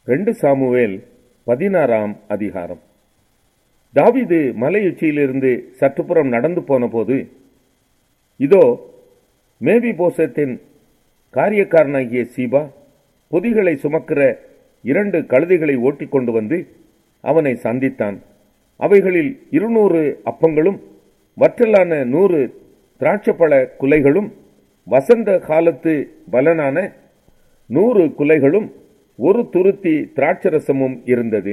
ரெண்டு சாமுவேல் பதினாறாம் அதிகாரம் தாவீது மலையுச்சியிலிருந்து சற்றுப்புறம் நடந்து போனபோது இதோ மேவி போசத்தின் காரியக்காரனாகிய சீபா பொதிகளை சுமக்கிற இரண்டு கழுதைகளை ஓட்டிக் கொண்டு வந்து அவனை சந்தித்தான் அவைகளில் இருநூறு அப்பங்களும் வற்றலான நூறு திராட்சப்பழ குலைகளும் வசந்த காலத்து பலனான நூறு குலைகளும் ஒரு துருத்தி திராட்சரசமும் இருந்தது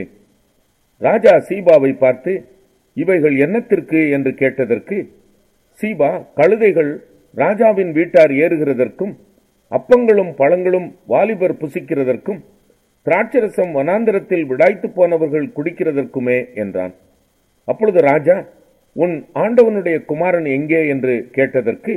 ராஜா சீபாவை பார்த்து இவைகள் என்னத்திற்கு என்று கேட்டதற்கு சீபா கழுதைகள் ராஜாவின் வீட்டார் ஏறுகிறதற்கும் அப்பங்களும் பழங்களும் வாலிபர் புசிக்கிறதற்கும் திராட்சரசம் வனாந்திரத்தில் விடாய்த்து போனவர்கள் குடிக்கிறதற்குமே என்றான் அப்பொழுது ராஜா உன் ஆண்டவனுடைய குமாரன் எங்கே என்று கேட்டதற்கு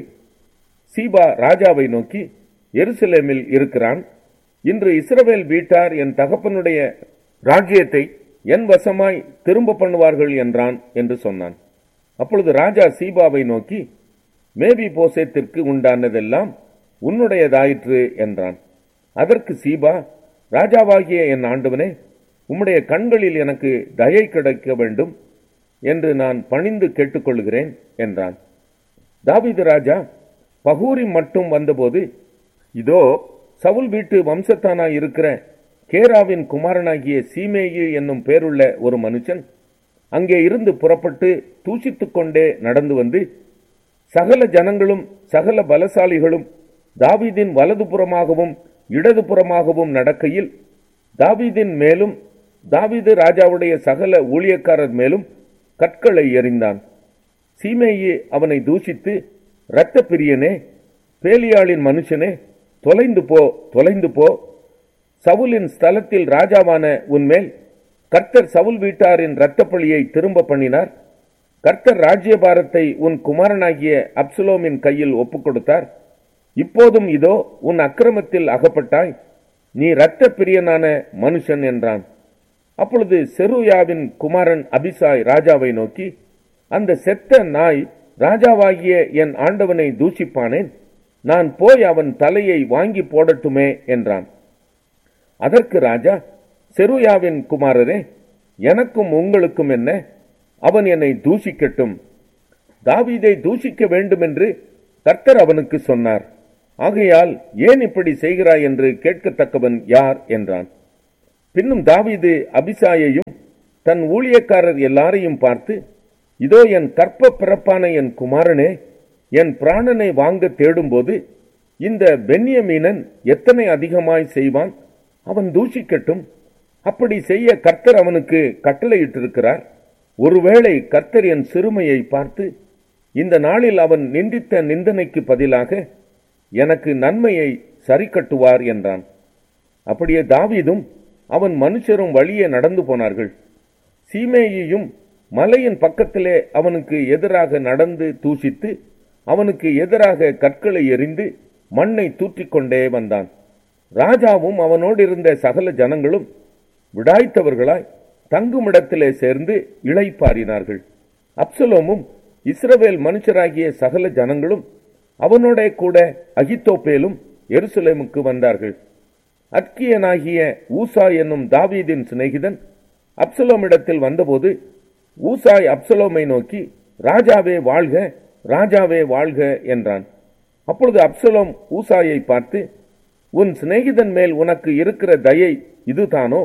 சீபா ராஜாவை நோக்கி எருசலேமில் இருக்கிறான் இன்று இஸ்ரவேல் வீட்டார் என் தகப்பனுடைய ராஜ்யத்தை என் வசமாய் திரும்ப பண்ணுவார்கள் என்றான் என்று சொன்னான் அப்பொழுது ராஜா சீபாவை நோக்கி மேபி போசேத்திற்கு உண்டானதெல்லாம் உன்னுடையதாயிற்று என்றான் அதற்கு சீபா ராஜாவாகிய என் ஆண்டவனே உம்முடைய கண்களில் எனக்கு தயை கிடைக்க வேண்டும் என்று நான் பணிந்து கேட்டுக்கொள்கிறேன் என்றான் தாவீது ராஜா பகூரி மட்டும் வந்தபோது இதோ சவுல் வீட்டு வம்சத்தானாய் இருக்கிற கேராவின் குமாரனாகிய சீமேயு என்னும் பேருள்ள ஒரு மனுஷன் அங்கே இருந்து புறப்பட்டு தூசித்துக் கொண்டே நடந்து வந்து சகல ஜனங்களும் சகல பலசாலிகளும் தாவீதின் வலதுபுறமாகவும் இடதுபுறமாகவும் நடக்கையில் தாவீதின் மேலும் தாவீது ராஜாவுடைய சகல ஊழியக்காரர் மேலும் கற்களை எறிந்தான் சீமேயி அவனை தூஷித்து இரத்த பிரியனே பேலியாளின் மனுஷனே தொலைந்து போ தொலைந்து போ சவுலின் ஸ்தலத்தில் ராஜாவான உன்மேல் கர்த்தர் சவுல் வீட்டாரின் இரத்தப்பழியை திரும்ப பண்ணினார் கர்த்தர் ராஜ்யபாரத்தை உன் குமாரனாகிய அப்சுலோமின் கையில் ஒப்புக் கொடுத்தார் இப்போதும் இதோ உன் அக்கிரமத்தில் அகப்பட்டாய் நீ இரத்த பிரியனான மனுஷன் என்றான் அப்பொழுது செருயாவின் குமாரன் அபிசாய் ராஜாவை நோக்கி அந்த செத்த நாய் ராஜாவாகிய என் ஆண்டவனை தூஷிப்பானேன் நான் போய் அவன் தலையை வாங்கி போடட்டுமே என்றான் அதற்கு ராஜா செருயாவின் குமாரரே எனக்கும் உங்களுக்கும் என்ன அவன் என்னை தூஷிக்கட்டும் தாவீதை தூஷிக்க வேண்டும் என்று கர்த்தர் அவனுக்கு சொன்னார் ஆகையால் ஏன் இப்படி செய்கிறாய் என்று கேட்கத்தக்கவன் யார் என்றான் பின்னும் தாவீது அபிசாயையும் தன் ஊழியக்காரர் எல்லாரையும் பார்த்து இதோ என் கற்ப பிறப்பான என் குமாரனே என் பிராணனை வாங்க தேடும்போது இந்த பென்யமீனன் எத்தனை அதிகமாய் செய்வான் அவன் தூஷிக்கட்டும் அப்படி செய்ய கர்த்தர் அவனுக்கு கட்டளையிட்டிருக்கிறார் ஒருவேளை கர்த்தர் என் சிறுமையை பார்த்து இந்த நாளில் அவன் நிந்தித்த நிந்தனைக்கு பதிலாக எனக்கு நன்மையை சரி கட்டுவார் என்றான் அப்படியே தாவீதும் அவன் மனுஷரும் வழியே நடந்து போனார்கள் சீமேயையும் மலையின் பக்கத்திலே அவனுக்கு எதிராக நடந்து தூஷித்து அவனுக்கு எதிராக கற்களை எறிந்து மண்ணை தூற்றிக்கொண்டே வந்தான் ராஜாவும் அவனோடு இருந்த சகல ஜனங்களும் விடாய்த்தவர்களாய் தங்குமிடத்திலே சேர்ந்து இளைப்பாறினார்கள் அப்சலோமும் இஸ்ரவேல் மனுஷராகிய சகல ஜனங்களும் அவனோட கூட அகித்தோப்பேலும் எருசலேமுக்கு வந்தார்கள் அத்கியனாகிய ஊசா என்னும் தாவீதின் சிநேகிதன் அப்சலோமிடத்தில் வந்தபோது ஊசாய் அப்சலோமை நோக்கி ராஜாவே வாழ்க ராஜாவே வாழ்க என்றான் அப்பொழுது அப்சலோம் ஊசாயை பார்த்து உன் சிநேகிதன் மேல் உனக்கு இருக்கிற தயை இதுதானோ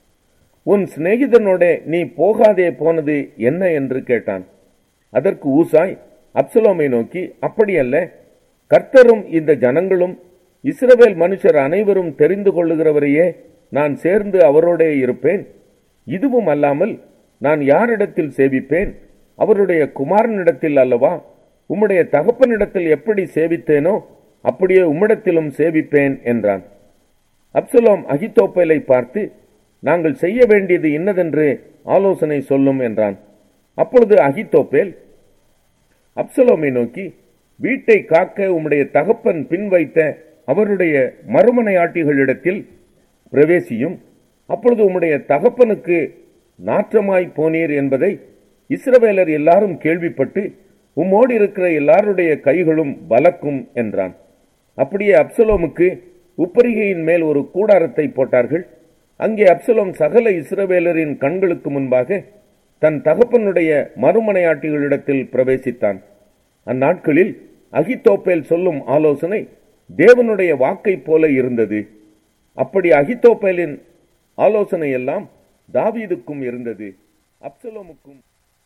உன் சிநேகிதனோட நீ போகாதே போனது என்ன என்று கேட்டான் அதற்கு ஊசாய் அப்சலோமை நோக்கி அப்படியல்ல கர்த்தரும் இந்த ஜனங்களும் இஸ்ரவேல் மனுஷர் அனைவரும் தெரிந்து கொள்ளுகிறவரையே நான் சேர்ந்து அவரோடே இருப்பேன் இதுவும் அல்லாமல் நான் யாரிடத்தில் சேவிப்பேன் அவருடைய குமாரனிடத்தில் அல்லவா உம்முடைய தகப்பனிடத்தில் எப்படி சேவித்தேனோ அப்படியே உம்மிடத்திலும் சேவிப்பேன் என்றான் அப்சலோம் அகித்தோப்பலை பார்த்து நாங்கள் செய்ய வேண்டியது இன்னதென்று ஆலோசனை சொல்லும் என்றான் அப்பொழுது அகித்தோப்பேல் அப்சலோமை நோக்கி வீட்டை காக்க உம்முடைய தகப்பன் பின் வைத்த அவருடைய மறுமனையாட்டிகளிடத்தில் பிரவேசியும் அப்பொழுது உம்முடைய தகப்பனுக்கு நாற்றமாய் போனீர் என்பதை இஸ்ரவேலர் எல்லாரும் கேள்விப்பட்டு உம்மோடு இருக்கிற எல்லாருடைய கைகளும் பலக்கும் என்றான் அப்படியே அப்சலோமுக்கு உப்பரிகையின் மேல் ஒரு கூடாரத்தை போட்டார்கள் அங்கே அப்சலோம் சகல இஸ்ரவேலரின் கண்களுக்கு முன்பாக தன் தகப்பனுடைய மறுமனையாட்டிகளிடத்தில் பிரவேசித்தான் அந்நாட்களில் அகித்தோப்பேல் சொல்லும் ஆலோசனை தேவனுடைய வாக்கைப் போல இருந்தது அப்படி அகித்தோப்பேலின் ஆலோசனை எல்லாம் தாவீதுக்கும் இருந்தது அப்சலோமுக்கும்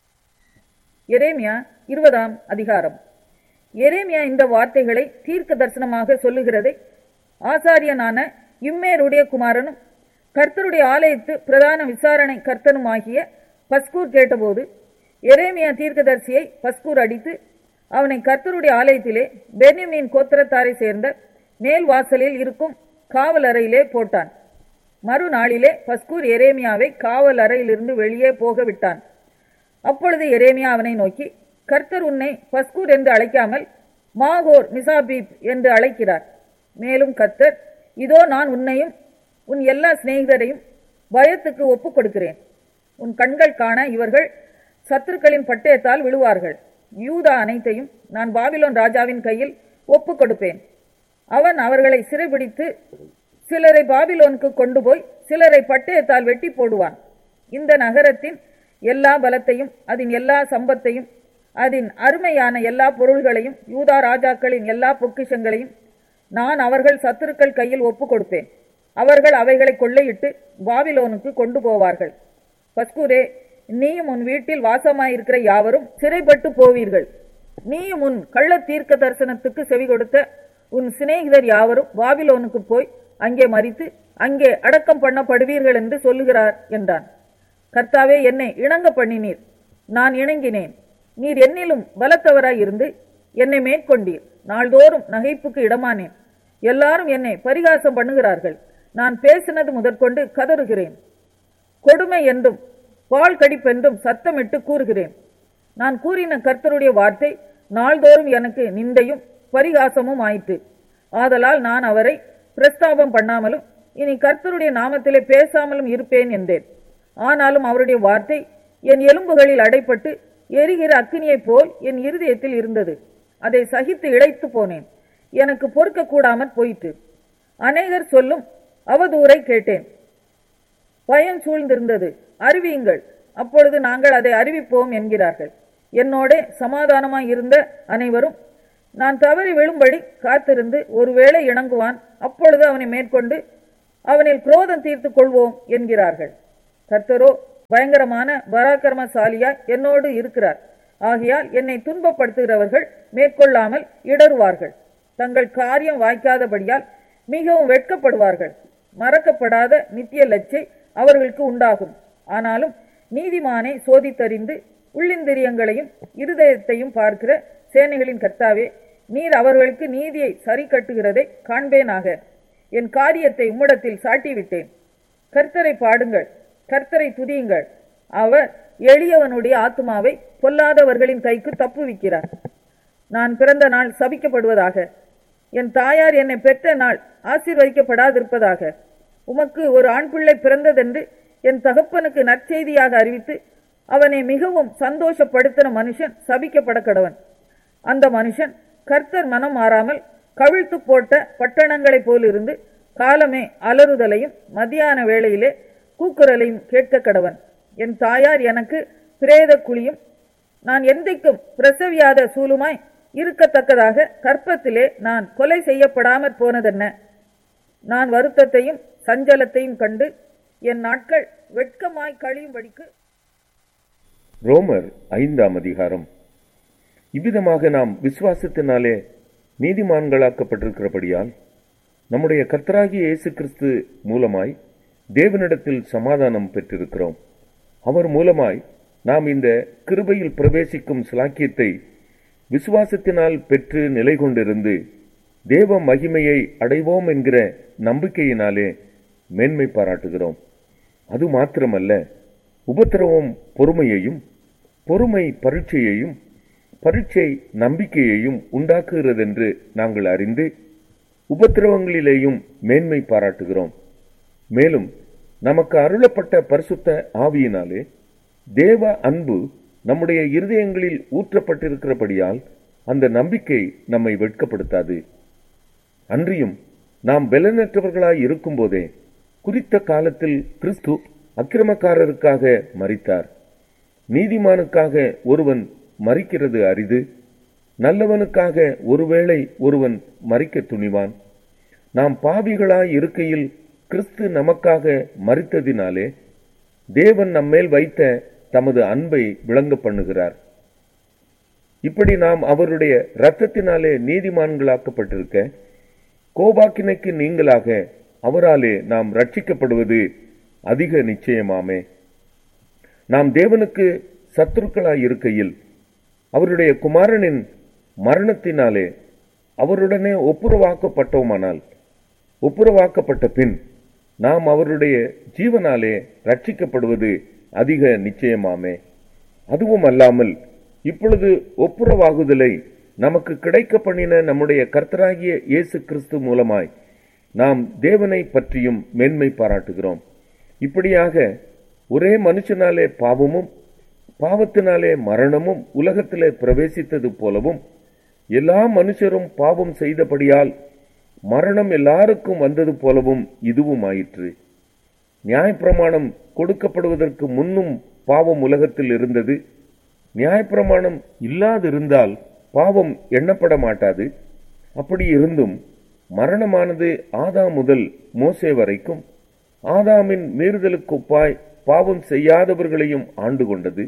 எரேமியா இருபதாம் அதிகாரம் எரேமியா இந்த வார்த்தைகளை தீர்க்க தரிசனமாக சொல்லுகிறதை ஆசாரியனான இம்மேருடைய குமாரனும் கர்த்தருடைய ஆலயத்து பிரதான விசாரணை கர்த்தனுமாகிய பஸ்கூர் கேட்டபோது எரேமியா தீர்க்கதரிசியை பஸ்கூர் அடித்து அவனை கர்த்தருடைய ஆலயத்திலே பென்யமீன் கோத்திரத்தாரை சேர்ந்த மேல் வாசலில் இருக்கும் காவல் அறையிலே போட்டான் மறுநாளிலே பஸ்கூர் எரேமியாவை காவல் அறையிலிருந்து வெளியே போக விட்டான் அப்பொழுது எரேமியா அவனை நோக்கி கர்த்தர் உன்னை பஸ்கூர் என்று அழைக்காமல் மாகோர் மிசாபீப் என்று அழைக்கிறார் மேலும் கர்த்தர் இதோ நான் உன்னையும் உன் எல்லா சிநேகிதரையும் பயத்துக்கு ஒப்புக் கொடுக்கிறேன் உன் கண்கள் காண இவர்கள் சத்துருக்களின் பட்டயத்தால் விழுவார்கள் யூதா அனைத்தையும் நான் பாபிலோன் ராஜாவின் கையில் ஒப்புக் கொடுப்பேன் அவன் அவர்களை சிறைபிடித்து சிலரை பாபிலோனுக்கு கொண்டு போய் சிலரை பட்டயத்தால் வெட்டி போடுவான் இந்த நகரத்தின் எல்லா பலத்தையும் அதன் எல்லா சம்பத்தையும் அதன் அருமையான எல்லா பொருள்களையும் யூதா ராஜாக்களின் எல்லா பொக்கிஷங்களையும் நான் அவர்கள் சத்துருக்கள் கையில் ஒப்புக் கொடுப்பேன் அவர்கள் அவைகளை கொள்ளையிட்டு பாபிலோனுக்கு கொண்டு போவார்கள் பஸ்கூரே நீயும் உன் வீட்டில் வாசமாயிருக்கிற யாவரும் சிறைப்பட்டு போவீர்கள் நீயும் உன் கள்ள தீர்க்க தரிசனத்துக்கு செவி கொடுத்த உன் சிநேகிதர் யாவரும் பாபிலோனுக்கு போய் அங்கே மறித்து அங்கே அடக்கம் பண்ணப்படுவீர்கள் என்று சொல்லுகிறார் என்றான் கர்த்தாவே என்னை இணங்க பண்ணினீர் நான் இணங்கினேன் நீர் என்னிலும் பலத்தவராய் இருந்து என்னை மேற்கொண்டீர் நாள்தோறும் நகைப்புக்கு இடமானேன் எல்லாரும் என்னை பரிகாசம் பண்ணுகிறார்கள் நான் பேசினது முதற்கொண்டு கதறுகிறேன் கொடுமை என்றும் பால் கடிப்பென்றும் சத்தமிட்டு கூறுகிறேன் நான் கூறின கர்த்தருடைய வார்த்தை நாள்தோறும் எனக்கு நிந்தையும் பரிகாசமும் ஆயிற்று ஆதலால் நான் அவரை பிரஸ்தாபம் பண்ணாமலும் இனி கர்த்தருடைய நாமத்திலே பேசாமலும் இருப்பேன் என்றேன் ஆனாலும் அவருடைய வார்த்தை என் எலும்புகளில் அடைப்பட்டு எரிகிற அக்கினியைப் போல் என் இருதயத்தில் இருந்தது அதை சகித்து இழைத்து போனேன் எனக்கு பொறுக்க கூடாமற் போயிற்று அநேகர் சொல்லும் அவதூறை கேட்டேன் பயம் சூழ்ந்திருந்தது அறிவியுங்கள் அப்பொழுது நாங்கள் அதை அறிவிப்போம் என்கிறார்கள் என்னோட சமாதானமாய் இருந்த அனைவரும் நான் தவறி விழும்படி காத்திருந்து ஒருவேளை இணங்குவான் அப்பொழுது அவனை மேற்கொண்டு அவனில் குரோதம் தீர்த்து கொள்வோம் என்கிறார்கள் கர்த்தரோ பயங்கரமான பராக்கிரமசாலியாய் என்னோடு இருக்கிறார் ஆகையால் என்னை துன்பப்படுத்துகிறவர்கள் மேற்கொள்ளாமல் இடறுவார்கள் தங்கள் காரியம் வாய்க்காதபடியால் மிகவும் வெட்கப்படுவார்கள் மறக்கப்படாத நித்திய லட்சை அவர்களுக்கு உண்டாகும் ஆனாலும் நீதிமானை சோதித்தறிந்து உள்ளிந்திரியங்களையும் இருதயத்தையும் பார்க்கிற சேனைகளின் கர்த்தாவே நீர் அவர்களுக்கு நீதியை சரி கட்டுகிறதை காண்பேனாக என் காரியத்தை உம்மிடத்தில் சாட்டிவிட்டேன் கர்த்தரை பாடுங்கள் கர்த்தரை துதியுங்கள் அவர் எளியவனுடைய ஆத்மாவை பொல்லாதவர்களின் கைக்கு தப்புவிக்கிறார் நான் பிறந்த நாள் சபிக்கப்படுவதாக என் தாயார் என்னை பெற்ற நாள் ஆசீர்வதிக்கப்படாதிருப்பதாக உமக்கு ஒரு ஆண் பிள்ளை பிறந்ததென்று என் தகப்பனுக்கு நற்செய்தியாக அறிவித்து அவனை மிகவும் சந்தோஷப்படுத்தின மனுஷன் சபிக்கப்பட கடவன் அந்த மனுஷன் கர்த்தர் மனம் மாறாமல் கவிழ்த்து போட்ட பட்டணங்களைப் போலிருந்து காலமே அலறுதலையும் மத்தியான வேளையிலே கூக்குரலையும் கேட்க கடவன் என் தாயார் எனக்கு பிரேத குழியும் நான் எந்தைக்கும் பிரசவியாத சூலுமாய் இருக்கத்தக்கதாக கற்பத்திலே நான் கொலை செய்யப்படாமற் போனதென்ன நான் வருத்தத்தையும் சஞ்சலத்தையும் கண்டு என் நாட்கள் வெட்கமாய் கழியும்படிக்கு ரோமர் ஐந்தாம் அதிகாரம் இவ்விதமாக நாம் விசுவாசத்தினாலே நீதிமான்களாக்கப்பட்டிருக்கிறபடியால் நம்முடைய கர்த்தராகிய இயேசு கிறிஸ்து மூலமாய் தேவனிடத்தில் சமாதானம் பெற்றிருக்கிறோம் அவர் மூலமாய் நாம் இந்த கிருபையில் பிரவேசிக்கும் சிலாக்கியத்தை விசுவாசத்தினால் பெற்று நிலை கொண்டிருந்து தேவ மகிமையை அடைவோம் என்கிற நம்பிக்கையினாலே மேன்மை பாராட்டுகிறோம் அது மாத்திரமல்ல உபத்திரவம் பொறுமையையும் பொறுமை பரீட்சையையும் பரீட்சை நம்பிக்கையையும் உண்டாக்குகிறதென்று நாங்கள் அறிந்து உபத்திரவங்களிலேயும் மேன்மை பாராட்டுகிறோம் மேலும் நமக்கு அருளப்பட்ட பரிசுத்த ஆவியினாலே தேவ அன்பு நம்முடைய இருதயங்களில் ஊற்றப்பட்டிருக்கிறபடியால் அந்த நம்பிக்கை நம்மை வெட்கப்படுத்தாது அன்றியும் நாம் பலனற்றவர்களாய் இருக்கும்போதே குறித்த காலத்தில் கிறிஸ்து அக்கிரமக்காரருக்காக மரித்தார் நீதிமானுக்காக ஒருவன் மறிக்கிறது அரிது நல்லவனுக்காக ஒருவேளை ஒருவன் மறிக்க துணிவான் நாம் பாவிகளாய் இருக்கையில் கிறிஸ்து நமக்காக மறித்ததினாலே தேவன் நம்மேல் வைத்த தமது அன்பை விளங்க பண்ணுகிறார் இப்படி நாம் அவருடைய இரத்தத்தினாலே நீதிமான்களாக்கப்பட்டிருக்க கோபாக்கினைக்கு நீங்களாக அவராலே நாம் ரட்சிக்கப்படுவது அதிக நிச்சயமாமே நாம் தேவனுக்கு சத்துருக்களாய் இருக்கையில் அவருடைய குமாரனின் மரணத்தினாலே அவருடனே ஒப்புரவாக்கப்பட்டோமானால் ஒப்புரவாக்கப்பட்ட பின் நாம் அவருடைய ஜீவனாலே ரட்சிக்கப்படுவது அதிக நிச்சயமாமே அதுவும் அல்லாமல் இப்பொழுது ஒப்புரவாகுதலை நமக்கு கிடைக்க பண்ணின நம்முடைய கர்த்தராகிய இயேசு கிறிஸ்து மூலமாய் நாம் தேவனை பற்றியும் மேன்மை பாராட்டுகிறோம் இப்படியாக ஒரே மனுஷனாலே பாவமும் பாவத்தினாலே மரணமும் உலகத்திலே பிரவேசித்தது போலவும் எல்லா மனுஷரும் பாவம் செய்தபடியால் மரணம் எல்லாருக்கும் வந்தது போலவும் இதுவும் ஆயிற்று நியாயப்பிரமாணம் கொடுக்கப்படுவதற்கு முன்னும் பாவம் உலகத்தில் இருந்தது நியாயப்பிரமாணம் இல்லாதிருந்தால் பாவம் எண்ணப்பட மாட்டாது அப்படி இருந்தும் மரணமானது ஆதாம் முதல் மோசே வரைக்கும் ஆதாமின் மீறுதலுக்கொப்பாய் பாவம் செய்யாதவர்களையும் ஆண்டு கொண்டது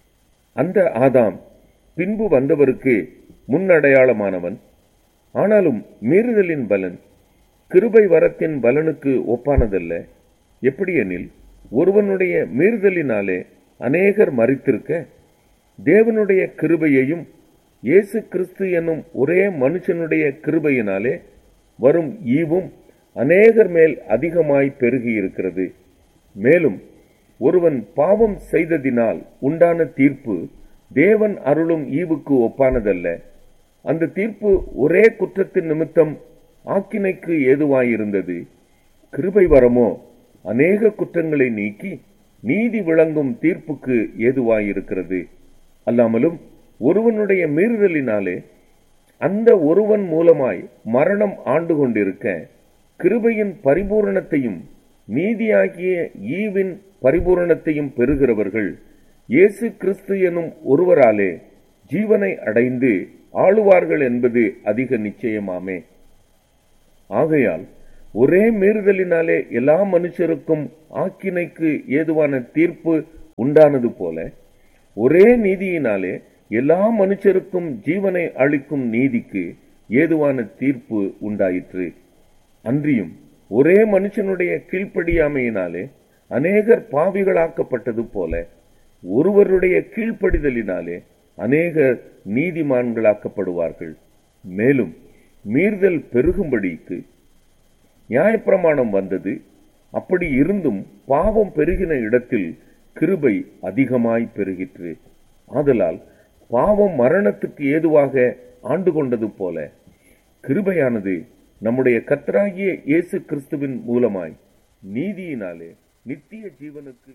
அந்த ஆதாம் பின்பு வந்தவருக்கு முன்னடையாளமானவன் ஆனாலும் மீறுதலின் பலன் கிருபை வரத்தின் பலனுக்கு ஒப்பானதல்ல எப்படியெனில் ஒருவனுடைய மீறுதலினாலே அநேகர் மறித்திருக்க தேவனுடைய கிருபையையும் இயேசு கிறிஸ்து என்னும் ஒரே மனுஷனுடைய கிருபையினாலே வரும் ஈவும் அநேகர் மேல் அதிகமாய் பெருகி இருக்கிறது மேலும் ஒருவன் பாவம் செய்ததினால் உண்டான தீர்ப்பு தேவன் அருளும் ஈவுக்கு ஒப்பானதல்ல அந்த தீர்ப்பு ஒரே குற்றத்தின் நிமித்தம் ஆக்கினைக்கு ஏதுவாயிருந்தது கிருபை வரமோ அநேக குற்றங்களை நீக்கி நீதி விளங்கும் தீர்ப்புக்கு ஏதுவாயிருக்கிறது அல்லாமலும் ஒருவனுடைய மீறுதலினாலே அந்த ஒருவன் மூலமாய் மரணம் ஆண்டு கொண்டிருக்க கிருபையின் பரிபூரணத்தையும் நீதியாகிய ஈவின் பரிபூரணத்தையும் பெறுகிறவர்கள் இயேசு கிறிஸ்து எனும் ஒருவராலே ஜீவனை அடைந்து ஆளுவார்கள் என்பது அதிக நிச்சயமாமே ஆகையால் ஒரே மீறுதலினாலே எல்லா மனுஷருக்கும் ஆக்கினைக்கு ஏதுவான தீர்ப்பு உண்டானது போல ஒரே நீதியினாலே எல்லா மனுஷருக்கும் ஜீவனை அளிக்கும் நீதிக்கு ஏதுவான தீர்ப்பு உண்டாயிற்று அன்றியும் ஒரே மனுஷனுடைய கீழ்ப்படியாமையினாலே அநேகர் பாவிகளாக்கப்பட்டது போல ஒருவருடைய கீழ்ப்படிதலினாலே அநேகர் நீதிமான்களாக்கப்படுவார்கள் மேலும் மீறுதல் பெருகும்படிக்கு நியாயப்பிரமாணம் வந்தது அப்படி இருந்தும் பாவம் பெருகின இடத்தில் கிருபை அதிகமாய் பெருகிற்று ஆதலால் பாவம் மரணத்துக்கு ஏதுவாக ஆண்டு கொண்டது போல கிருபையானது நம்முடைய கர்த்தராகிய இயேசு கிறிஸ்துவின் மூலமாய் நீதியினாலே நித்திய ஜீவனுக்கு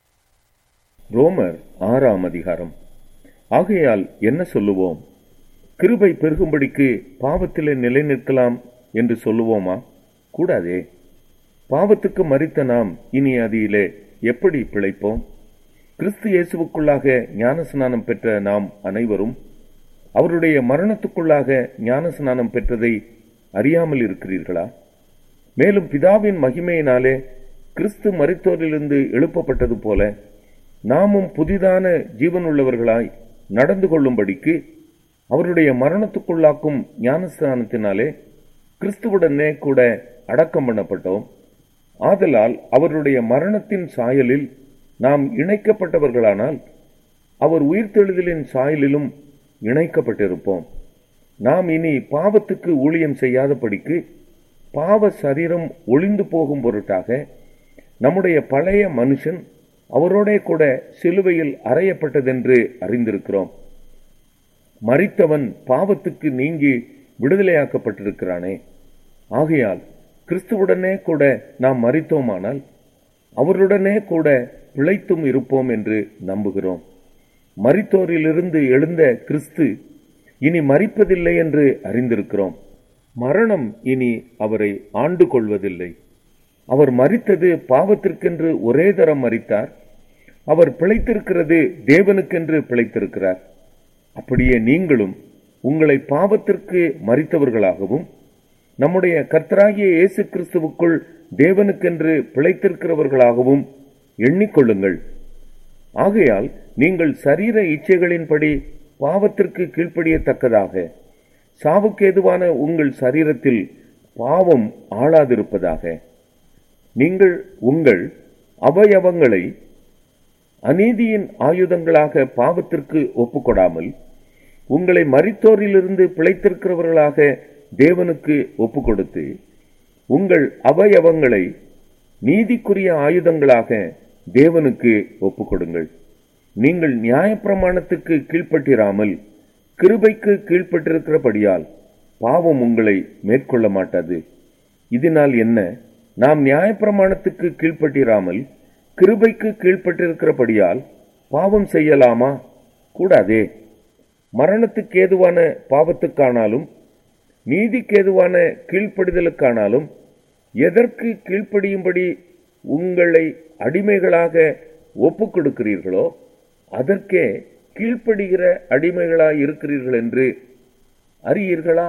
ரோமர் ஆறாம் அதிகாரம் ஆகையால் என்ன சொல்லுவோம் கிருபை பெருகும்படிக்கு பாவத்திலே நிலை நிற்கலாம் என்று சொல்லுவோமா கூடாதே பாவத்துக்கு மறித்த நாம் இனி அதிலே எப்படி பிழைப்போம் கிறிஸ்து இயேசுவுக்குள்ளாக ஞானஸ்நானம் பெற்ற நாம் அனைவரும் அவருடைய மரணத்துக்குள்ளாக ஞானஸ்நானம் பெற்றதை அறியாமல் இருக்கிறீர்களா மேலும் பிதாவின் மகிமையினாலே கிறிஸ்து மரித்தோரிலிருந்து எழுப்பப்பட்டது போல நாமும் புதிதான ஜீவனுள்ளவர்களாய் நடந்து கொள்ளும்படிக்கு அவருடைய மரணத்துக்குள்ளாக்கும் ஞானஸ்தானத்தினாலே கிறிஸ்துவுடனே கூட அடக்கம் பண்ணப்பட்டோம் ஆதலால் அவருடைய மரணத்தின் சாயலில் நாம் இணைக்கப்பட்டவர்களானால் அவர் உயிர்த்தெழுதலின் சாயலிலும் இணைக்கப்பட்டிருப்போம் நாம் இனி பாவத்துக்கு ஊழியம் செய்யாதபடிக்கு பாவ சரீரம் ஒளிந்து போகும் பொருட்டாக நம்முடைய பழைய மனுஷன் அவரோட கூட சிலுவையில் அறையப்பட்டதென்று அறிந்திருக்கிறோம் மறித்தவன் பாவத்துக்கு நீங்கி விடுதலையாக்கப்பட்டிருக்கிறானே ஆகையால் கிறிஸ்துவுடனே கூட நாம் மறித்தோமானால் அவருடனே கூட பிழைத்தும் இருப்போம் என்று நம்புகிறோம் மரித்தோரிலிருந்து எழுந்த கிறிஸ்து இனி மறிப்பதில்லை என்று அறிந்திருக்கிறோம் மரணம் இனி அவரை ஆண்டு கொள்வதில்லை அவர் மரித்தது பாவத்திற்கென்று ஒரே தரம் மரித்தார் அவர் பிழைத்திருக்கிறது தேவனுக்கென்று பிழைத்திருக்கிறார் அப்படியே நீங்களும் உங்களை பாவத்திற்கு மறித்தவர்களாகவும் நம்முடைய கர்த்தராகிய இயேசு கிறிஸ்துவுக்குள் தேவனுக்கென்று பிழைத்திருக்கிறவர்களாகவும் எண்ணிக்கொள்ளுங்கள் ஆகையால் நீங்கள் சரீர இச்சைகளின்படி பாவத்திற்கு கீழ்ப்படியத்தக்கதாக சாவுக்கேதுவான உங்கள் சரீரத்தில் பாவம் ஆளாதிருப்பதாக நீங்கள் உங்கள் அவயவங்களை அநீதியின் ஆயுதங்களாக பாவத்திற்கு ஒப்புக்கொடாமல் உங்களை மரித்தோரிலிருந்து பிழைத்திருக்கிறவர்களாக தேவனுக்கு ஒப்புக்கொடுத்து உங்கள் அவயவங்களை நீதிக்குரிய ஆயுதங்களாக தேவனுக்கு ஒப்புக்கொடுங்கள் நீங்கள் நியாயப்பிரமாணத்துக்கு கீழ்ப்பட்டிராமல் கிருபைக்கு கீழ்ப்பட்டிருக்கிறபடியால் பாவம் உங்களை மேற்கொள்ள மாட்டாது இதனால் என்ன நாம் நியாயப்பிரமாணத்துக்கு கீழ்ப்பட்டிராமல் கிருபைக்கு கீழ்ப்பட்டிருக்கிறபடியால் பாவம் செய்யலாமா கூடாதே மரணத்துக்கு ஏதுவான பாவத்துக்கானாலும் நீதிக்கேதுவான கீழ்ப்படிதலுக்கானாலும் எதற்கு கீழ்ப்படியும்படி உங்களை அடிமைகளாக ஒப்புக் கொடுக்கிறீர்களோ அதற்கே கீழ்ப்படுகிற அடிமைகளாய் இருக்கிறீர்கள் என்று அறியீர்களா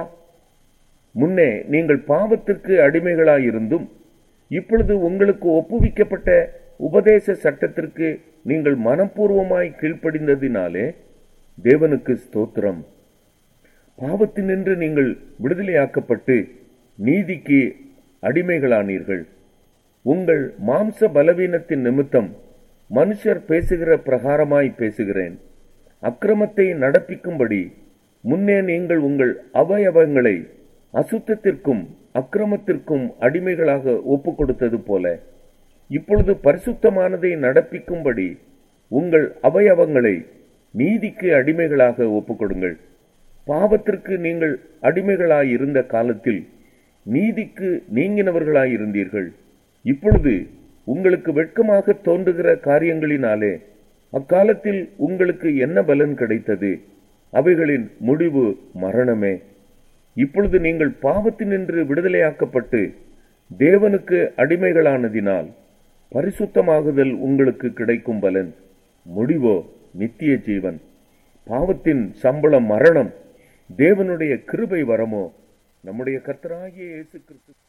முன்னே நீங்கள் பாவத்திற்கு அடிமைகளாயிருந்தும் இப்பொழுது உங்களுக்கு ஒப்புவிக்கப்பட்ட உபதேச சட்டத்திற்கு நீங்கள் மனப்பூர்வமாய் கீழ்ப்படிந்ததினாலே தேவனுக்கு ஸ்தோத்திரம் பாவத்தினின்று நீங்கள் விடுதலையாக்கப்பட்டு நீதிக்கு அடிமைகளானீர்கள் உங்கள் மாம்ச பலவீனத்தின் நிமித்தம் மனுஷர் பேசுகிற பிரகாரமாய் பேசுகிறேன் அக்கிரமத்தை நடப்பிக்கும்படி முன்னே நீங்கள் உங்கள் அவயவங்களை அசுத்தத்திற்கும் அக்கிரமத்திற்கும் அடிமைகளாக ஒப்புக் கொடுத்தது போல இப்பொழுது பரிசுத்தமானதை நடப்பிக்கும்படி உங்கள் அவயவங்களை நீதிக்கு அடிமைகளாக ஒப்புக்கொடுங்கள் பாவத்திற்கு நீங்கள் அடிமைகளாயிருந்த காலத்தில் நீதிக்கு நீங்கினவர்களாயிருந்தீர்கள் இப்பொழுது உங்களுக்கு வெட்கமாக தோன்றுகிற காரியங்களினாலே அக்காலத்தில் உங்களுக்கு என்ன பலன் கிடைத்தது அவைகளின் முடிவு மரணமே இப்பொழுது நீங்கள் பாவத்தினின்று விடுதலையாக்கப்பட்டு தேவனுக்கு அடிமைகளானதினால் பரிசுத்தமாகுதல் உங்களுக்கு கிடைக்கும் பலன் முடிவோ நித்திய ஜீவன் பாவத்தின் சம்பளம் மரணம் தேவனுடைய கிருபை வரமோ நம்முடைய கர்த்தராகிய இயேசு கிறிஸ்து